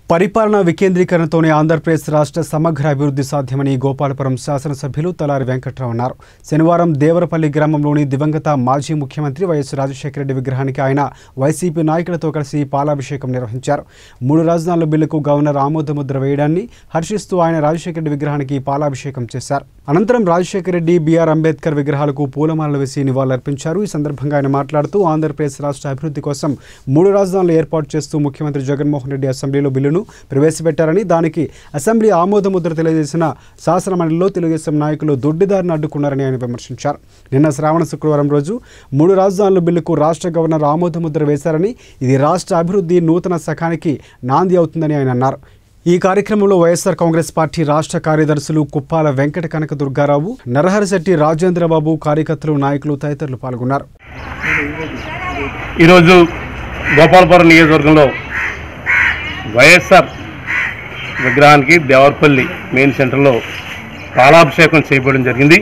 పరిపాలనా వికేంద్రీకరణతోనే ఆంధ్రప్రదేశ్ రాష్ట్ర సమగ్ర అభివృద్ధి సాధ్యమని గోపాలపురం శాసనసభ్యులు తలారి వెంకట్రావు అన్నారు శనివారం దేవరపల్లి గ్రామంలోని దివంగత మాజీ ముఖ్యమంత్రి వైఎస్ రాజశేఖర రెడ్డి విగ్రహానికి ఆయన వైసీపీ నాయకులతో కలిసి పాలాభిషేకం నిర్వహించారు మూడు రాజధానుల బిల్లుకు గవర్నర్ ఆమోదముద్ర వేయడాన్ని హర్షిస్తూ ఆయన రాజశేఖర రెడ్డి విగ్రహానికి పాలాభిషేకం చేశారు అనంతరం రాజశేఖర రెడ్డి బీఆర్ అంబేద్కర్ విగ్రహాలకు పూలమాలలు వేసి నివాళులర్పించారు ఈ సందర్భంగా ఆయన మాట్లాడుతూ ఆంధ్రప్రదేశ్ రాష్ట్ర అభివృద్ధి కోసం మూడు రాజధానులు ఏర్పాటు చేస్తూ ముఖ్యమంత్రి జగన్మోహన్ రెడ్డి అసెంబ్లీలో బిల్లును ప్రవేశపెట్టారని దానికి అసెంబ్లీ ఆమోదముద్ర తెలియజేసిన శాసనమండలిలో తెలుగుదేశం నాయకులు దొడ్డిదారిని అడ్డుకున్నారని ఆయన విమర్శించారు నిన్న శ్రావణ శుక్రవారం రోజు మూడు రాజధానుల బిల్లుకు రాష్ట్ర గవర్నర్ ఆమోదముద్ర వేశారని ఇది రాష్ట్ర అభివృద్ధి నూతన శకానికి నాంది అవుతుందని ఆయన అన్నారు ఈ కార్యక్రమంలో వైఎస్ఆర్ కాంగ్రెస్ పార్టీ రాష్ట్ర కార్యదర్శులు కుప్పాల వెంకట కనక దుర్గారావు నరహరిశెట్టి రాజేంద్రబాబు కార్యకర్తలు నాయకులు తదితరులు పాల్గొన్నారు ఈరోజు గోపాలపురం నియోజకవర్గంలో వైఎస్ఆర్ విగ్రహానికి దేవరపల్లి మెయిన్ సెంటర్లో పాలాభిషేకం చేయబడడం జరిగింది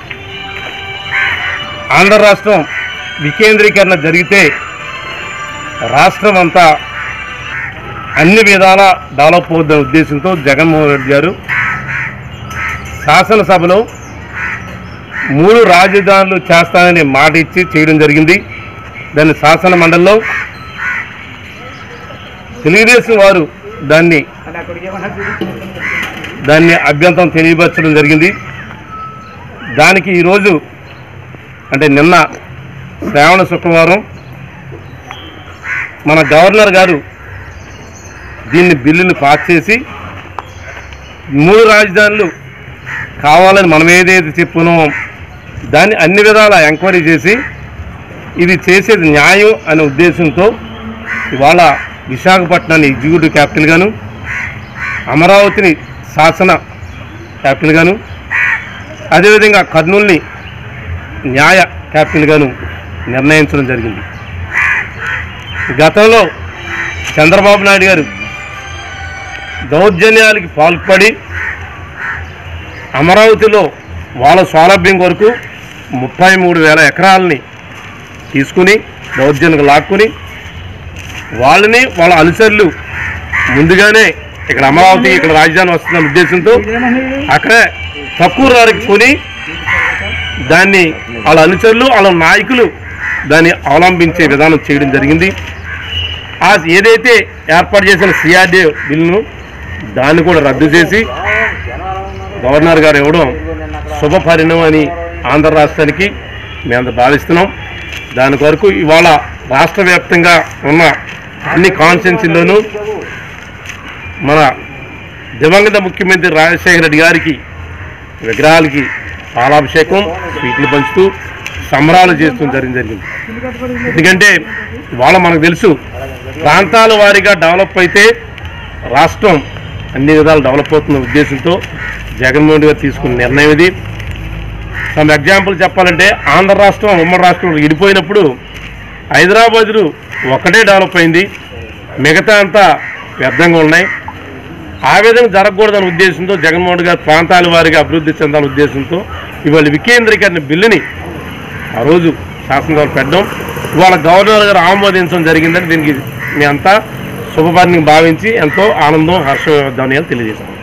ఆంధ్ర రాష్ట్రం వికేంద్రీకరణ జరిగితే రాష్ట్రం అంతా అన్ని విధాల డెవలప్ అవుతున్న ఉద్దేశంతో జగన్మోహన్ రెడ్డి గారు శాసనసభలో మూడు రాజధానులు చేస్తానని మాట ఇచ్చి చేయడం జరిగింది దాన్ని శాసన మండలిలో తెలుగుదేశం వారు దాన్ని దాన్ని అభ్యంతరం తెలియపరచడం జరిగింది దానికి ఈరోజు అంటే నిన్న శ్రావణ శుక్రవారం మన గవర్నర్ గారు దీన్ని బిల్లుని పాస్ చేసి మూడు రాజధానులు కావాలని మనం ఏదైతే చెప్పుకున్నామో దాన్ని అన్ని విధాలా ఎంక్వైరీ చేసి ఇది చేసేది న్యాయం అనే ఉద్దేశంతో ఇవాళ విశాఖపట్నాన్ని ఎగ్జిక్యూటివ్ క్యాపిటల్ గాను అమరావతిని శాసన క్యాపిటల్ గాను అదేవిధంగా కర్నూలుని న్యాయ క్యాపిటల్ గాను నిర్ణయించడం జరిగింది గతంలో చంద్రబాబు నాయుడు గారు దౌర్జన్యాలకి పాల్పడి అమరావతిలో వాళ్ళ సౌలభ్యం కొరకు ముప్పై మూడు వేల ఎకరాలని తీసుకుని దౌర్జన్యం లాక్కుని వాళ్ళని వాళ్ళ అనుచరులు ముందుగానే ఇక్కడ అమరావతి ఇక్కడ రాజధాని వస్తున్న ఉద్దేశంతో అక్కడే తక్కువ ధరకి కొని దాన్ని వాళ్ళ అనుచరులు వాళ్ళ నాయకులు దాన్ని అవలంబించే విధానం చేయడం జరిగింది ఆ ఏదైతే ఏర్పాటు చేసిన సిఆర్డీ బిల్లును దాన్ని కూడా రద్దు చేసి గవర్నర్ గారు ఇవ్వడం శుభ పరిణామం అని ఆంధ్ర రాష్ట్రానికి మేము భావిస్తున్నాం దాని కొరకు ఇవాళ రాష్ట్ర వ్యాప్తంగా ఉన్న అన్ని కాన్స్టిట్యున్సీల్లోనూ మన దివంగత ముఖ్యమంత్రి రాజశేఖర రెడ్డి గారికి విగ్రహాలకి పాలాభిషేకం స్వీట్లు పంచుతూ సంబరాలు చేస్తూ జరిగింది జరిగింది ఎందుకంటే ఇవాళ మనకు తెలుసు ప్రాంతాల వారీగా డెవలప్ అయితే రాష్ట్రం అన్ని విధాలు డెవలప్ అవుతున్న ఉద్దేశంతో జగన్మోహన్ రెడ్డి గారు తీసుకున్న నిర్ణయం ఇది సమ్ ఎగ్జాంపుల్ చెప్పాలంటే ఆంధ్ర రాష్ట్రం ఉమ్మడి రాష్ట్రం విడిపోయినప్పుడు హైదరాబాదు ఒకటే డెవలప్ అయింది మిగతా అంతా వ్యర్థంగా ఉన్నాయి ఆ విధంగా జరగకూడదనే ఉద్దేశంతో జగన్మోహన్ రెడ్డి గారు ప్రాంతాల వారిగా అభివృద్ధి చెందాలనే ఉద్దేశంతో ఇవాళ వికేంద్రీకరణ బిల్లుని ఆ రోజు శాసనసభ పెట్టడం ఇవాళ గవర్నర్ గారు ఆమోదించడం జరిగిందని దీనికి మీ అంతా శుభపరిని భావించి ఎంతో ఆనందం హర్షం తెలియజేస్తాం